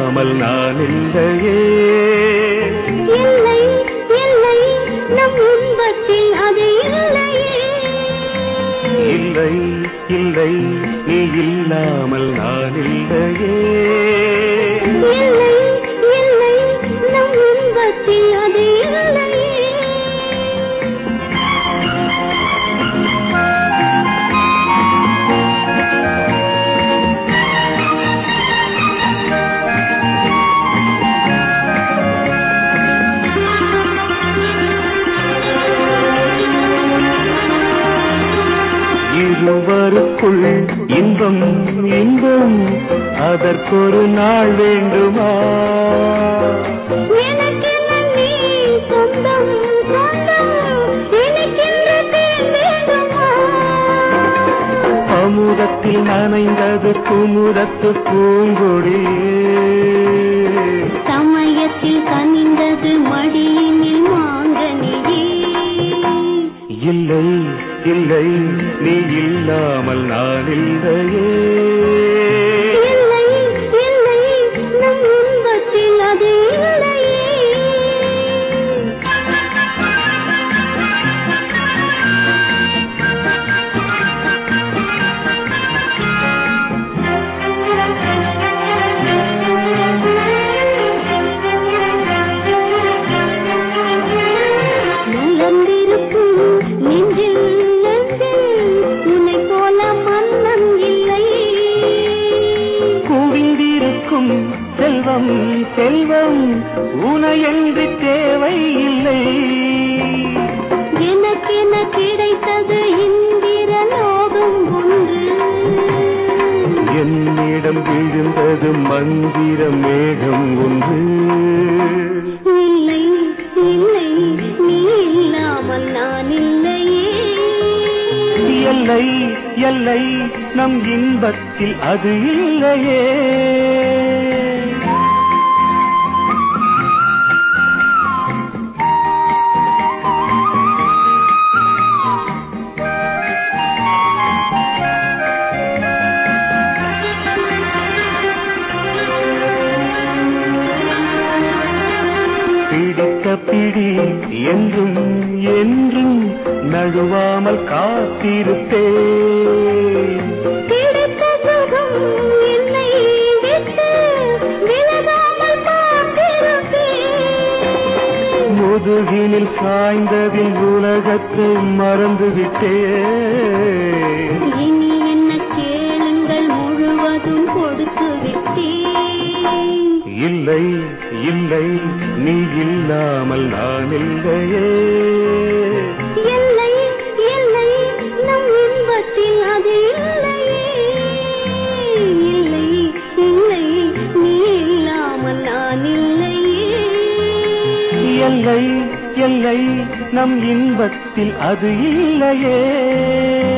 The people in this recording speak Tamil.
இல்லாமல் நான் இல்லையே இல்லை இல்லை நம் இன்பத்தில் அது இல்லையே இல்லை இல்லை நீ இல்லாமல் நான் இல்லையே இல்லை இல்லை நம் இன்பத்தில் அது இல்லையே இருவருக்குள் இன்பம் இன்பம் அதற்கொரு நாள் வேண்டுமா எனக்கென்ன நீ சொந்தம் சொந்தம் எனக்கென்று தேன் வேண்டுமா அமுதத்தில் நனைந்தது குமுதத்து பூங்கொடி சமயத்தில் கனிந்தது மடியினில் மாங்கனியே இல்லை இல்லை நீ இல்லாமல் நான் இல்லையே இல்லை இல்லை நம் இன்பத்தில் அது மலர்ந்திருக்கும் நெஞ்சில் நெஞ்சில் உன்னை போல மன்னன் இல்லை குவிந்திருக்கும் செல்வம் செல்வம் உனையன்றி தேவை இல்லை எனக்கென கிடைத்தது இந்திர லோகம் ஒன்று என்னிடம் விழுந்தது மந்திர மேகம் ஒன்று இல்லை இல்லை நீ இல்லாமல் நான் இல்லையே எல்லை எல்லை நம் இன்பத்தில் அது இல்லையே பிடித்த பிடி என்றும் என்றும் நழுவாமல் காத்திருப்பேன் கிடைத்த சுகம் என்னை விட்டு விலகாமல் பார்த்திருப்பேன் முதுகினில் சாய்ந்ததில் உலகத்தை மறந்துவிட்டேன் இனி என்ன கேளுங்கள் முழுவதும் கொடுத்து விட்டேன் இல்லை இல்லை நீ இல்லாமல் நான் இல்லையே இல்லை இல்லை நம் இன்பத்தில் அது இல்லையே இல்லை இல்லை நீ இல்லாமல் நான் இல்லையே எல்லை எல்லை நம் இன்பத்தில் அது இல்லையே